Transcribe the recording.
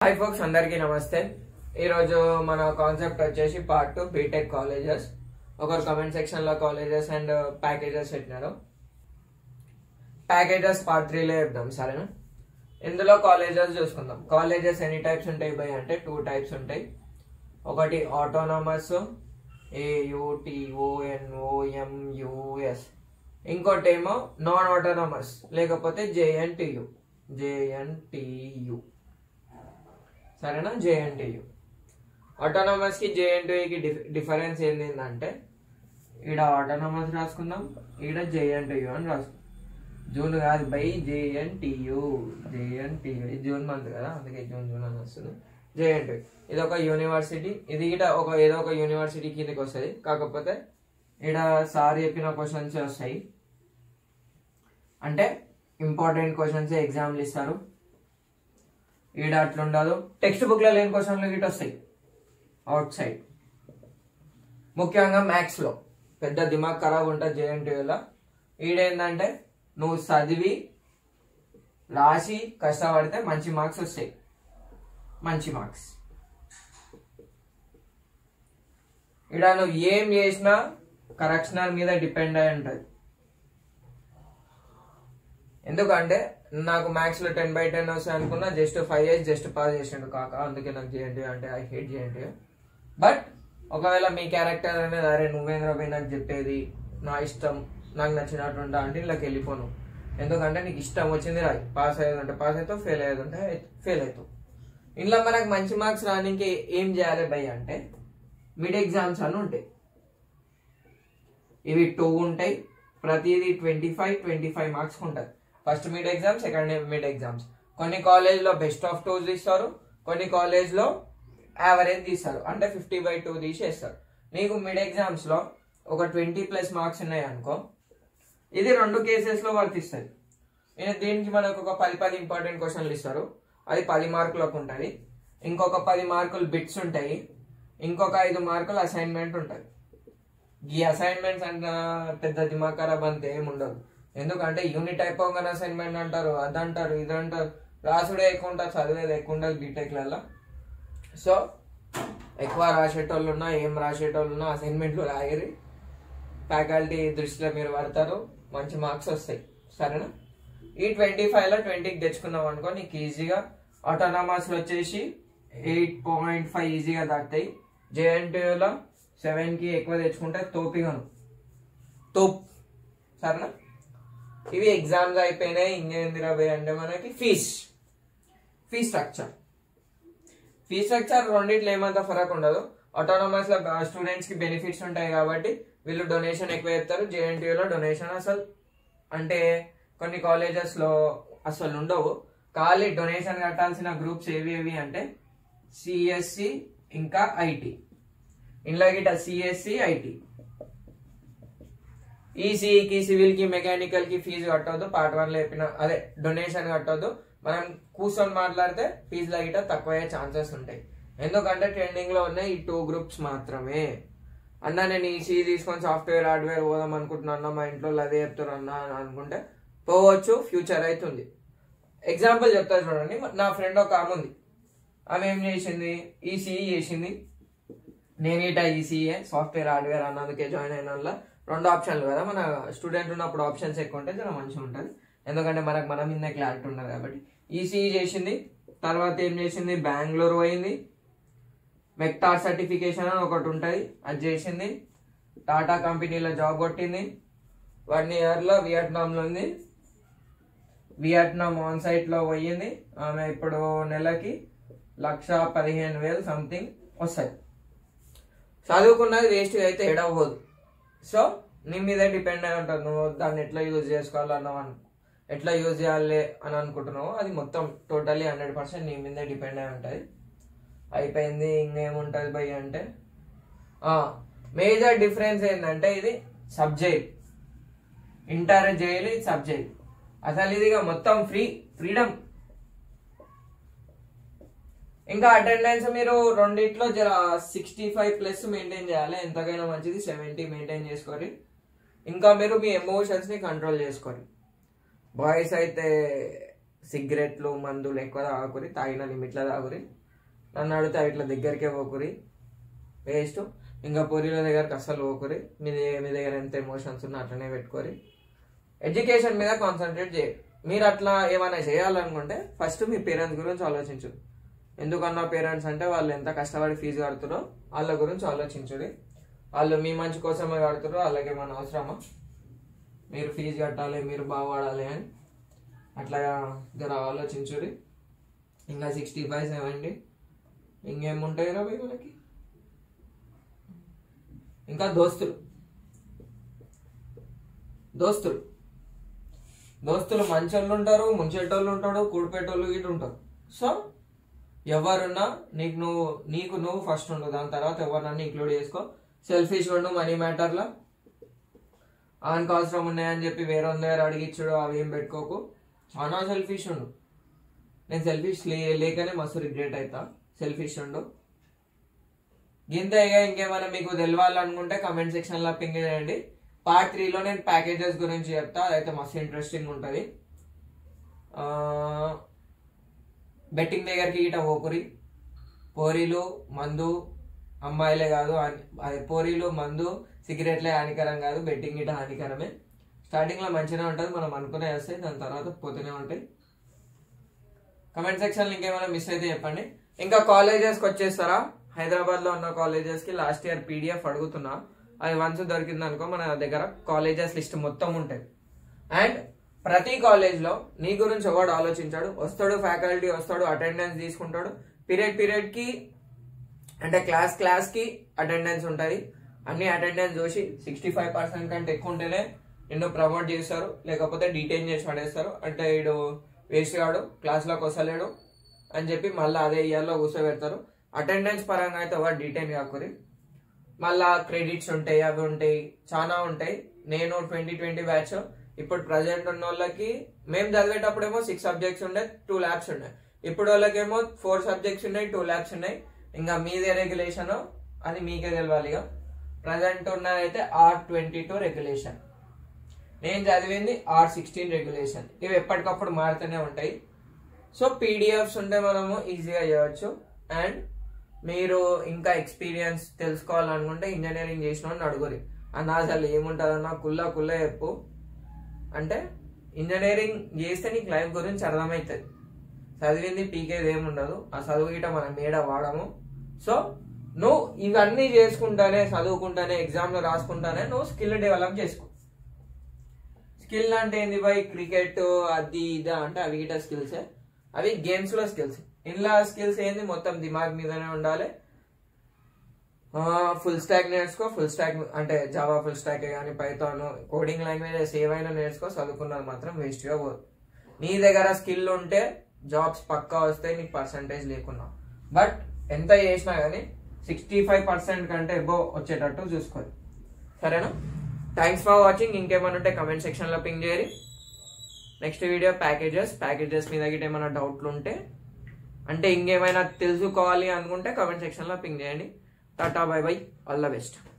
high folks అందరికీ నమస్తే ఈరోజు మన కాన్సెప్ట్ వచ్చేసి పార్ట్ టూ బీటెక్ కాలేజెస్ ఒకరు కమెంట్ సెక్షన్ లో కాలేజెస్ అండ్ ప్యాకేజెస్ పెట్టినారు ప్యాకేజెస్ పార్ట్ త్రీలో చెప్దాం సరేనా ఇందులో కాలేజెస్ చూసుకుందాం కాలేజెస్ ఎన్ని టైప్స్ ఉంటాయి బై అంటే టూ టైప్స్ ఉంటాయి ఒకటి ఆటోనమస్ ఏయుటిఓఎన్ఓఎంయుఎస్ ఇంకోటి ఏమో నాన్ ఆటోనమస్ లేకపోతే జేఎన్టీయు జేఎన్టీయు సరేనా జేఎన్టీయు ఆటోనమస్ కి జేఎన్టీయుకి డిఫరెన్స్ ఏంటంటే ఈడ ఆటోనమస్ రాసుకుందాం ఈడ జేఎన్టీయు అని రాసుకుందాం జూన్ కాదు బై జేఎన్టీయు జేఎన్టీయు ఇది జూన్ మంత్ కదా అందుకే జూన్ జూన్ అని వస్తుంది జేఎన్టీయు ఇది ఒక యూనివర్సిటీ ఇది ఈడ ఒక ఏదో ఒక యూనివర్సిటీ కిందకి వస్తుంది కాకపోతే ఈడ సార్ చెప్పిన క్వశ్చన్స్ వస్తాయి అంటే ఇంపార్టెంట్ క్వశ్చన్స్ ఎగ్జామ్లు ఇస్తారు ఈడ అట్లా ఉండదు టెక్స్ట్ బుక్ లో లేని క్వశ్చన్లు గిట్ వస్తాయి అవుట్ సైడ్ ముఖ్యంగా మ్యాథ్స్ లో పెద్ద దిమాగ్ ఖరాబ్ ఉంటుంది జేఎన్టీయూలో ఈడేందంటే నువ్వు చదివి రాసి కష్టపడితే మంచి మార్క్స్ వస్తాయి మంచి మార్క్స్ ఈడ నువ్వు ఏం చేసినా కరెక్షనల్ మీద డిపెండ్ అయి ఉంటుంది ఎందుకంటే నాకు మ్యాథ్స్ లో టెన్ బై టెన్ వస్తాయి అనుకున్నా just five years just pass చేసిండు కాక అందుకే నాకు చేయండి అంటే ఐ హేట్ చేయండి బట్ ఒకవేళ మీ క్యారెక్టర్ అనేది అరే నువ్వేంద్ర పోయి నాకు చెప్పేది నా ఇష్టం నాకు నచ్చినట్టు ఉంటా అంటే ఇలాకి వెళ్ళిపోను ఎందుకంటే నీకు ఇష్టం వచ్చింది రాయి పాస్ అయ్యేది ఉంటే పాస్ అవుతావు ఫెయిల్ అయ్యేది ఉంటే ఫెయిల్ అవుతావు ఇంట్లో మనకు మంచి మార్క్స్ రానికి ఏం చేయాలి భయ్ అంటే మిడ్ ఎగ్జామ్స్ అని ఉంటాయి ఇవి టూ ఉంటాయి ప్రతిదీ twenty five twenty five marks ఉంటుంది first mid exam second mid exams కొన్ని కాలేజ్లో బెస్ట్ ఆఫ్ టూ తీస్తారు కొన్ని కాలేజ్లో యావరేజ్ తీస్తారు అంటే ఫిఫ్టీ బై టూ తీసేస్తారు నీకు మిడ్ ఎగ్జామ్స్లో ఒక ట్వంటీ ప్లస్ మార్క్స్ ఉన్నాయి అనుకో ఇది రెండు కేసెస్లో వర్తిస్తుంది నేను దీనికి మనకు ఒక పది పది ఇంపార్టెంట్ క్వశ్చన్లు ఇస్తారు అది పది మార్కులకు ఉంటుంది ఇంకొక పది మార్కులు బిట్స్ ఉంటాయి ఇంకొక ఐదు మార్కులు అసైన్మెంట్ ఉంటుంది ఈ అసైన్మెంట్స్ అంట పెద్ద దిమాగ్ ఖరాబ్ అంతే ఏమి ఉండదు ఎందుకంటే యూనిట్ అయిపోగానే అసైన్మెంట్ అంటారు అదంటారు ఇదంటారు రాసుడే ఎక్కువ ఉంటుంది చదివేది ఎక్కువ ఉంటుంది బీటెక్లలో సో ఎక్కువ రాసేటోళ్ళు ఉన్నా ఏం రాసేటోళ్ళు ఉన్నా అసైన్మెంట్లు రాయరి ఫ్యాకల్టీ దృష్టిలో మీరు పడతారు మంచి మార్క్స్ వస్తాయి సరేనా ఈ ట్వంటీ ఫైవ్లో ట్వంటీకి తెచ్చుకున్నాం అనుకో నీకు ఈజీగా ఆటోనామస్లో వచ్చేసి ఎయిట్ పాయింట్ ఫైవ్ ఈజీగా దాటుతాయి జేఎన్టీయూలో సెవెన్కి ఎక్కువ తెచ్చుకుంటే తోపిగాను తోప్ సరేనా ఇవి ఎగ్జామ్స్ అయిపోయినాయి ఇంకేంది రవి అంటే మనకి fees fee structure fee structure రెండిట్లో ఏమంత ఫరక్ ఉండదు ఆటోనమస్ లో స్టూడెంట్స్ కి బెనిఫిట్స్ ఉంటాయి కాబట్టి వీళ్ళు డొనేషన్ ఎక్కువ చెప్తారు జేఎన్టీయూలో డొనేషన్ అసలు అంటే కొన్ని కాలేజెస్ లో అసలు ఉండవు ఖాళీ డొనేషన్ కట్టాల్సిన గ్రూప్స్ ఏవి ఏవి అంటే సిఎస్సి ఇంకా ఐటీ ఇంట్లో గిట సిఎస్సి ఐటీ ఈసీఈకి సివిల్ కి మెకానికల్ కి ఫీజు కట్టవద్దు పార్ట్ వన్ లో చెప్పిన అదే డొనేషన్ కట్టవద్దు మనం కూర్చొని మాట్లాడితే ఫీజుల గిట తక్కువ అయ్యే ఛాన్సెస్ ఉంటాయి ఎందుకంటే ట్రెండింగ్ లో ఉన్న ఈ టూ గ్రూప్స్ మాత్రమే అన్న నేను ఈసీ తీసుకొని సాఫ్ట్వేర్ హార్డ్వేర్ పోదాం అనుకుంటున్నా మా ఇంట్లో అదే చెప్తారు అన్న అని అనుకుంటే పోవచ్చు ఫ్యూచర్ అవుతుంది ఎగ్జాంపుల్ చెప్తా చూడండి నా ఫ్రెండ్ ఒక ఆమె ఉంది ఆమె ఏం చేసింది ఈసీఈ చేసింది నేను ఇట ఈసీఏ సాఫ్ట్వేర్ హార్డ్వేర్ అన్నందుకే జాయిన్ అయిన వల్ల రెండు ఆప్షన్లు కదా మన స్టూడెంట్ ఉన్నప్పుడు ఆప్షన్స్ ఎక్కువ ఉంటే చాలా మంచిగా ఉంటుంది ఎందుకంటే మనకు మన మీద క్లారిటీ ఉండదు కాబట్టి ఈసీఈ చేసింది తర్వాత ఏం చేసింది బెంగళూరు పోయింది వెక్టార్ సర్టిఫికేషన్ అని ఒకటి ఉంటుంది అది చేసింది టాటా కంపెనీలో జాబ్ కొట్టింది వన్ ఇయర్లో వియట్నాంలో ఉంది వియట్నాం ఆన్ సైట్లో పోయింది ఆమె ఇప్పుడు నెలకి లక్ష పదిహేను వేలు సంథింగ్ వస్తాయి చదువుకున్నది వేస్ట్ అయితే ఎడవదు సో నీ మీద డిపెండ్ అయి ఉంటుంది నువ్వు దాన్ని ఎట్లా యూజ్ చేసుకోవాలన్నావు అను ఎట్లా యూజ్ చేయాలి అని అనుకుంటున్నావు అది మొత్తం టోటలీ హండ్రెడ్ పర్సెంట్ నీ మీదే డిపెండ్ అయి ఉంటుంది అయిపోయింది ఇంకేముంటుంది భయ్ అంటే మేజర్ డిఫరెన్స్ ఏంటంటే ఇది సబ్జెక్ట్ ఇంటర్ జైలు ఇది సబ్జెక్ట్ అసలు ఇది ఇక మొత్తం ఫ్రీ ఫ్రీడమ్ ఇంకా అటెండెన్స్ మీరు రెండిట్లో జర సిక్స్టీ ఫైవ్ ప్లస్ మెయింటైన్ చేయాలి ఎంతకైనా మంచిది సెవెంటీ మెయింటైన్ చేసుకోవాలి ఇంకా మీరు మీ ఎమోషన్స్ ని కంట్రోల్ చేసుకోవాలి బాయ్స్ అయితే సిగరెట్లు మందులు ఎక్కువ తాగురి తాగిన లిమిట్లో తాగురి నన్ను అడిగితే ఇట్లా దగ్గరికే పోకురి వేస్ట్ ఇంకా పొరిల దగ్గరకు అస్సలు పోకురి మీ దగ్గర మీ దగ్గర ఎంత ఎమోషన్స్ ఉన్నా అట్లనే పెట్టుకోరి ఎడ్యుకేషన్ మీద కాన్సన్ట్రేట్ చేయ మీరు అట్లా ఏమైనా చేయాలనుకుంటే ఫస్ట్ మీ పేరెంట్స్ గురించి ఆలోచించు ఎందుకన్నా పేరెంట్స్ అంటే వాళ్ళు ఎంత కష్టపడి ఫీజు కడుతున్నారో వాళ్ళ గురించి ఆలోచించుడి వాళ్ళు మీ మంచి కోసమే కడుతున్నారు వాళ్ళకి ఏమైనా అవసరమా మీరు ఫీజు కట్టాలి మీరు బాగుపడాలి అని అట్లా జర ఆలోచించుడి ఇంకా సిక్స్టీ ఫైవ్ సెవెంటీ ఇంకేముంటాయి రా వీళ్ళకి ఇంకా దోస్తులు దోస్తులు దోస్తులు మంచోళ్ళు ఉంటారు ముంచేటోళ్ళు ఉంటాడు కూడిపెట్టోళ్ళు ఇటు ఉంటారు సో ఎవరున్నా నీకు నువ్వు నీకు నువ్వు ఫస్ట్ ఉండు దాని తర్వాత ఎవరినన్నా ఇంక్లూడ్ చేసుకో సెల్ఫిష్ ఉండు మనీ మ్యాటర్లో ఆయనకు అవసరం ఉన్నాయని చెప్పి వేరే వాళ్ళ దగ్గర అడిగిచ్చుడు అవి ఏం పెట్టుకోకు చాలా సెల్ఫిష్ ఉండు నేను సెల్ఫిష్ లే లేకనే మస్తు రిగ్రెట్ అవుతా సెల్ఫిష్ ఉండు గింత ఇక ఇంకేమైనా మీకు తెలవాలనుకుంటే కమెంట్ సెక్షన్ లో పింగ్ చేయండి పార్ట్ త్రీలో నేను ప్యాకేజెస్ గురించి చెప్తా అదైతే మస్తు ఇంట్రెస్టింగ్ ఉంటుంది బెట్టింగ్ దగ్గరికి ఇట పోకురి పోరీలు మందు అమ్మాయిలే కాదు హాని- అదే పోరీలు మందు సిగరెట్లే హానికరం కాదు బెట్టింగ్ ఇట హానికరమే స్టార్టింగ్ లో మంచిగా ఉంటుంది మనం అనుకునే వస్తాయి దాని తర్వాత పోతూనే ఉంటాయి కమెంట్ సెక్షన్ ఇంకేమైనా మిస్ అయితే చెప్పండి ఇంకా కాలేజెస్కి వచ్చేస్తారా హైదరాబాద్ లో ఉన్న కాలేజెస్ కి లాస్ట్ ఇయర్ పీడిఎఫ్ అడుగుతున్నా అది వన్స్ దొరికింది అనుకో మన దగ్గర కాలేజెస్ లిస్ట్ మొత్తం ఉంటుంది అండ్ ప్రతి కాలేజ్ లో నీ గురించి ఒకడు ఆలోచించాడు వస్తాడు ఫ్యాకల్టీ వస్తాడు అటెండెన్స్ తీసుకుంటాడు పీరియడ్ పీరియడ్ కి అంటే క్లాస్ క్లాస్ కి అటెండెన్స్ ఉంటుంది అన్ని అటెండెన్స్ చూసి సిక్స్టీ ఫైవ్ పర్సెంట్ కంటే ఎక్కువ ఉంటేనే నిన్ను ప్రమోట్ చేస్తారు లేకపోతే డీటైన్ చేసి పడేస్తారు అంటే వీడు వేస్ట్ కాడు క్లాస్లోకి వస్తలేడు అని చెప్పి మళ్ళీ అదే ఇయర్లో కూర్చోబెడతారు అటెండెన్స్ పరంగా అయితే ఎవరు డీటైన్ కాకూరి మళ్ళా క్రెడిట్స్ ఉంటాయి అవి ఉంటాయి చాలా ఉంటాయి నేను ట్వంటీ ట్వంటీ బ్యాచ్ ఇప్పుడు ప్రజెంట్ ఉన్న వాళ్ళకి మేము చదివేటప్పుడేమో సిక్స్ సబ్జెక్ట్స్ ఉన్నాయి టూ ల్యాబ్స్ ఉన్నాయి ఇప్పుడు వాళ్ళకేమో ఫోర్ సబ్జెక్ట్స్ ఉన్నాయి టూ ల్యాబ్స్ ఉన్నాయి ఇంకా మీదే రెగ్యులేషన్ అది మీకే తెలవాలి ఇక ప్రజెంట్ ఉన్నదైతే ఆర్ ట్వంటీ టూ రెగ్యులేషన్ నేను చదివింది ఆర్ సిక్స్టీన్ రెగ్యులేషన్ ఇవి ఎప్పటికప్పుడు మారుతూనే ఉంటాయి సో పీడిఎఫ్స్ ఉంటే మనము ఈజీగా చేయవచ్చు అండ్ మీరు ఇంకా ఎక్స్పీరియన్స్ తెలుసుకోవాలనుకుంటే ఇంజనీరింగ్ చేసిన వాళ్ళని అడుగురి అన్న అసలు ఏముంటుందన్న కుల్ల కుల్ల చెప్పు అంటే ఇంజనీరింగ్ చేస్తే నీకు లైఫ్ గురించి అర్థమవుతుంది చదివింది పీకేది ఏముండదు ఆ చదువు గిట మనం మేడ వాడము సో నువ్వు ఇవన్నీ చేసుకుంటానే చదువుకుంటానే ఎగ్జామ్లో రాసుకుంటానే నువ్వు స్కిల్ డెవలప్ చేసుకో స్కిల్ అంటే ఏంది బై క్రికెట్ అది ఇది అంటే అవి గిట స్కిల్సే అవి గేమ్స్ లో స్కిల్స్ ఇందులో స్కిల్స్ ఏంది మొత్తం దిమాగ్ మీదనే ఉండాలి ఫుల్ స్టాక్ నేర్చుకో ఫుల్ స్టాక్ అంటే జావా ఫుల్ స్టాక్ కానీ పైథాన్ కోడింగ్ లాంగ్వేజెస్ ఏవైనా నేర్చుకో చదువుకున్నది మాత్రం వేస్ట్ గా పోదు నీ దగ్గర స్కిల్ ఉంటే జాబ్స్ పక్కా వస్తాయి నీకు పర్సంటేజ్ లేకున్నా బట్ ఎంత చేసినా కానీ సిక్స్టీ ఫైవ్ పర్సెంట్ కంటే ఎబో వచ్చేటట్టు చూసుకోవాలి సరేనా థ్యాంక్స్ ఫర్ వాచింగ్ ఇంకేమైనా ఉంటే కమెంట్ సెక్షన్ లో పింగ్ చేయరి నెక్స్ట్ వీడియో ప్యాకేజెస్ ప్యాకేజెస్ మీద గిట్ట ఏమైనా డౌట్లు ఉంటే అంటే ఇంకేమైనా తెలుసుకోవాలి అనుకుంటే కమెంట్ సెక్షన్ లో పింగ్ చేయండి tata bye bye all the best